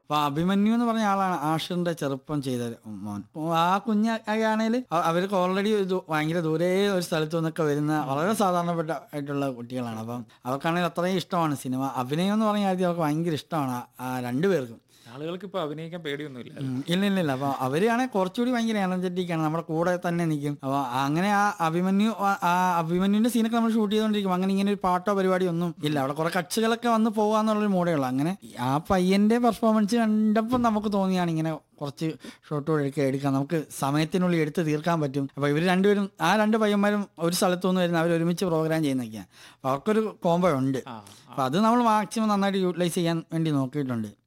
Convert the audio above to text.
അപ്പൊ അഭിമന്യു എന്ന് പറഞ്ഞ ആളാണ് ആഷിറിന്റെ ചെറുപ്പം ചെയ്ത മോൻ അപ്പൊ ആ കുഞ്ഞാണെങ്കിൽ അവർക്ക് ഓൾറെഡി ഭയങ്കര ദൂരെ ഒരു സ്ഥലത്തു നിന്നൊക്കെ വരുന്ന വളരെ സാധാരണപ്പെട്ട ആയിട്ടുള്ള കുട്ടികളാണ് അപ്പം അവർക്കാണെങ്കിൽ അത്രയും ഇഷ്ടമാണ് സിനിമ അഭിനയം എന്ന് പറഞ്ഞ കാര്യത്തിൽ അവർക്ക് ഭയങ്കര ഇഷ്ടമാണ് ആ- ആ രണ്ടുപേർക്കും ആളുകൾക്ക് ഇപ്പൊ അഭിനയിക്കാൻ പേടിയൊന്നുമില്ല ഉം, ഇല്ല ഇല്ല ഇല്ല അപ്പൊ അവരാണെങ്കിൽ കുറച്ചുകൂടി ഭയങ്കര എനർജറ്റിക് ആണ് നമ്മുടെ കൂടെ തന്നെ നിൽക്കും അപ്പൊ അങ്ങനെ ആ അഭിമന്യു ആ- ആ അഭിമന്യുവിന്റെ സീനൊക്കെ നമ്മൾ ഷൂട്ട് ചെയ്തുകൊണ്ടിരിക്കും അങ്ങനെ ഇങ്ങനെ ഒരു പാട്ടോ പരിപാടിയോ ഒന്നും ഇല്ല അവിടെ കുറെ കക്ഷികളൊക്കെ വന്ന് പോകാന്നുള്ളൊരു മൂടേ ഉള്ളൂ അങ്ങനെ ആ പയ്യന്റെ പെർഫോമൻസ് കണ്ടപ്പോൾ നമുക്ക് തോന്നിയാണ് ഇങ്ങനെ കുറച്ച് ഷോട്ടുകൾ എടുക്കുക എടുക്കാം നമുക്ക് സമയത്തിനുള്ളിൽ എടുത്ത് തീർക്കാൻ പറ്റും അപ്പോൾ ഇവർ രണ്ടുപേരും ആ രണ്ട് പയ്യന്മാരും ഒരു സ്ഥലത്തു നിന്ന് വരുന്ന അവർ ഒരുമിച്ച് പ്രോഗ്രാം ചെയ്യുന്നൊക്കെയാണ് അപ്പോൾ അവർക്കൊരു കോംബോ ഉണ്ട് ആ അപ്പോൾ അത് നമ്മൾ മാക്സിമം നന്നായിട്ട് യൂട്ടിലൈസ് ചെയ്യാൻ വേണ്ടി നോക്കിയിട്ടുണ്ട്